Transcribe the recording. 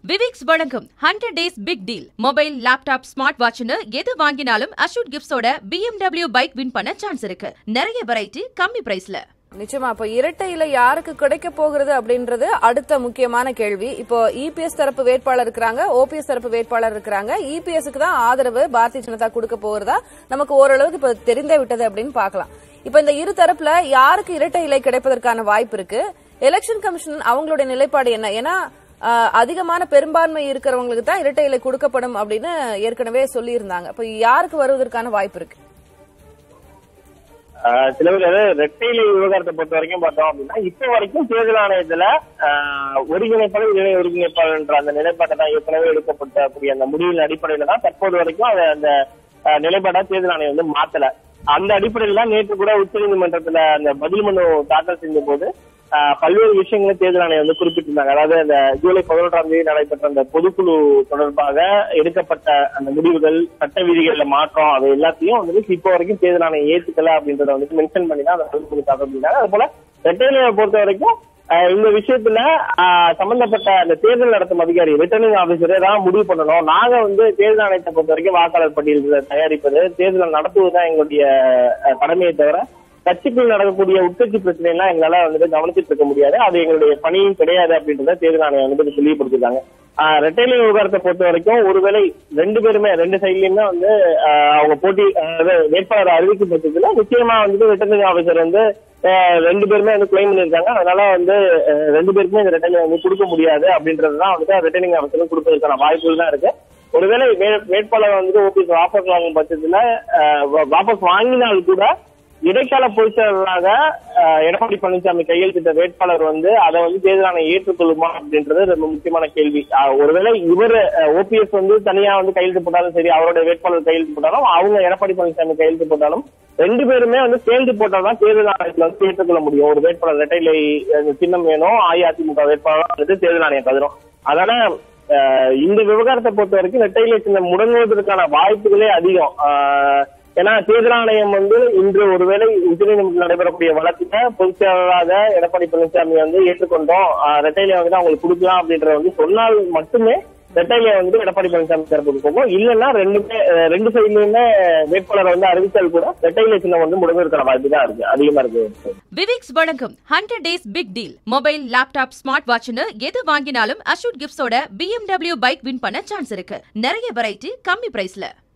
விவிக்ஸ் வழங்கும் hundred days big deal mobile laptop smart வாட்ச்னு எது வாங்கினாலும் அஷூட் கிஃப்ட்ஸோட BMW பைக் வின் பண்ண சான்ஸ் இருக்கு நிறைய வெரைட்டி கம்மி பிரைஸ்ல நிச்சயமா இப்ப இரட்டையில யாருக்கு கிடைக்க போகிறது அப்படின்றது அடுத்த முக்கியமான கேள்வி இப்போ இபிஎஸ் தரப்பு வேட்பாளர் இருக்கிறாங்க ஓபிஎஸ் தரப்பு வேட்பாளர் இருக்கிறாங்க இபிஎஸ்க்கு தான் ஆதரவு பாரதிய ஜனதா கொடுக்க போகிறதா நமக்கு ஓரளவுக்கு இப்ப தெரிந்தே விட்டது அப்படின்னு பார்க்கலாம் இப்ப இந்த இரு தரப்புல யாருக்கு இரட்டை இலை கிடைப்பதற்கான வாய்ப்பு இருக்கு எலெக்ஷன் கமிஷன் அவங்களுடைய நிலைப்பாடு என்ன ஏன்னா ஆஹ், அதிகமான பெரும்பான்மை இருக்கிறவங்களுக்கு தான் இரட்டை இலை கொடுக்கப்படும் அப்படின்னு ஏற்கனவே சொல்லியிருந்தாங்க இப்ப யாருக்கு வருவதற்கான வாய்ப்பு இருக்கு ஆஹ் சில பேர் அதாவது ரெட்டையிலை விவகாரத்தை பொறுத்த வரைக்கும் பார்த்தோம் அப்படின்னா இப்ப வரைக்கும் தேர்தல் ஆணையத்துல ஆஹ், ஒருங்கிணைப்பாளர் இணை ஒருங்கிணைப்பாளர்ன்ற அந்த நிலைப்பாட்டை தான் ஏற்கனவே எடுக்கப்பட்டக்கூடிய அந்த முடிவின் அடிப்படையில தான் தற்போது வரைக்கும் அதை அந்த ஆஹ், நிலைப்பாட்டை தேர்தல் ஆணையம் வந்து மாத்தல அந்த அடிப்படையில் தான் நேற்று கூட உச்சநீதிமன்றத்துல அந்த பதில் மனு தாக்கல் செஞ்ச போது ஆஹ், பல்வேறு விஷயங்களை தேர்தல் ஆணையம் வந்து குறிப்பிட்டிருந்தாங்க அதாவது அந்த ஜூலை பதினொன்றாம் தேதி நடைபெற்ற அந்த பொதுக்குழு தொடர்பாக எடுக்கப்பட்ட அந்த முடிவுகள் சட்ட விதிகள்ல மாற்றம் அது எல்லாத்தையும் வந்து இப்போ வரைக்கும் தேர்தல் ஆணையம் ஏத்துக்கல அப்படின்றத வந்து மென்ஷன் பண்ணி தான் அந்த பொதுக்குழு தாக்கல் பண்ணினாங்க அது போல ரெட்டையிலையை பொறுத்த வரைக்கும் ஆஹ், இந்த விஷயத்துல ஆஹ், சம்பந்தப்பட்ட அந்த தேர்தல் நடத்தும் அதிகாரி ரிட்டர்னிங் ஆபீசரே தான் முடிவு பண்ணணும் நாங்க வந்து தேர்தல் ஆணையத்தை பொறுத்த வரைக்கும் வாக்காளர் பட்டியல் தயாரிப்பது தேர்தல் நடத்துவதுதான் எங்களுடைய ஆஹ், கடமையை தவிர கட்சிக்குள் நடக்கக்கூடிய உட்கட்சி பிரச்சனை எல்லாம் எங்களால வந்துட்டு கவனிச்சிட்டு இருக்க முடியாது அது எங்களுடைய பணியும் கிடையாது அப்படின்றத தேர்தல் ஆணையம் வந்துட்டு தெளிவுபடுத்திருக்காங்க ஆஹ் ரெட்டைலை விவகாரத்தை பொறுத்த வரைக்கும் ஒருவேளை ரெண்டு பேருமே ரெண்டு சைட்லயுமே வந்து ஆஹ் அவங்க போட்டி அதாவது வேட்பாளர் அறிவிக்கப்பட்டதுல நிச்சயமா வந்துட்டு ரிட்டர்னிங் ஆபீசர் வந்து ஆஹ் ரெண்டு பேருமே வந்து கிளைம் பண்ணிருக்காங்க அதனால வந்து ஆஹ் ரெண்டு பேருக்குமே இந்த ரிட்டர்னிங் வந்து கொடுக்க முடியாது அப்படின்றதுதான் வந்துட்டு ரிட்டர்னிங் ஆபீசர் கொடுப்பதற்கான வாய்ப்புகள் தான் இருக்கு ஒருவேளை வே- வேட்பாளர் வந்துட்டு ஓபிஎஸ் வாபஸ் வாங்கும் பட்சத்துல ஆஹ் வா- வாபஸ் வாங்கினால் கூட இடைக்கால பொதுச்செயலாளராக ஆஹ், எடப்பாடி பழனிசாமி கையெழுத்திட்ட வேட்பாளர் வந்து அதை வந்து தேர்தல் ஆணையம் ஏற்றுக்கொள்ளுமா அப்படின்றது ரொம்ப முக்கியமான கேள்வி ஆஹ், ஒருவேளை இவர் ஓபிஎஸ் வந்து தனியா வந்து கையெழுத்து போட்டாலும் சரி அவருடைய வேட்பாளர் கையெழுத்து போட்டாலும் அவங்க எடப்பாடி பழனிசாமி கையெழுத்து போட்டாலும் ரெண்டு பேருமே வந்து சேர்ந்து போட்டால்தான் தேர்தல் ஆணையத்துல வந்து ஏற்றுக்கொள்ள முடியும் ஒரு வேட்பாளர் இரட்டையிலை அஹ், சின்னம் வேணும் அஇஅதிமுக வேட்பாளர் வந்துட்டு தேர்தல் ஆணையம் தகுறோம் அதனால ஆஹ், இந்த விவகாரத்தை பொறுத்த வரைக்கும் இரட்டையிலை சின்னம் முடங்குவதற்கான வாய்ப்புகளே அதிகம் ஆஹ், ஏன்னா தேர்தல் ஆணையம் வந்து இன்று ஒருவேளை உச்சநீதிமன்றத்தில் நடைபெறக்கூடிய வழக்குல பொதுச் செயலாளராக எடப்பாடி பழனிசாமி வந்து ஏற்றுக்கொண்டோம் ஆஹ் ரெட்டையில வந்து அவங்களுக்கு கொடுக்கலாம் அப்படின்றத வந்து சொன்னால் மட்டுமே ரெட்டையில வந்து எடப்பாடி பழனிசாமி தரப்புக்கு போகும் இல்லைன்னா ரெண்டுமே அஹ் ரெண்டு சைட்லயுமே வேட்பாளரை வந்து அறிவித்தால் கூட ரெட்டையில சின்னம் வந்து முடங்குவதற்கான வாய்ப்பு தான் இருக்கு அதிகமா இருக்கு விவிக்ஸ் வழங்கும் hundred days big deal mobile laptop smart வாட்ச்னு எது வாங்கினாலும் அஷூட் கிஃப்ட்ஸோட BMW பைக் வின் பண்ண சான்ஸ் இருக்கு நிறைய வெரைட்டி கம்மி பிரைஸ்ல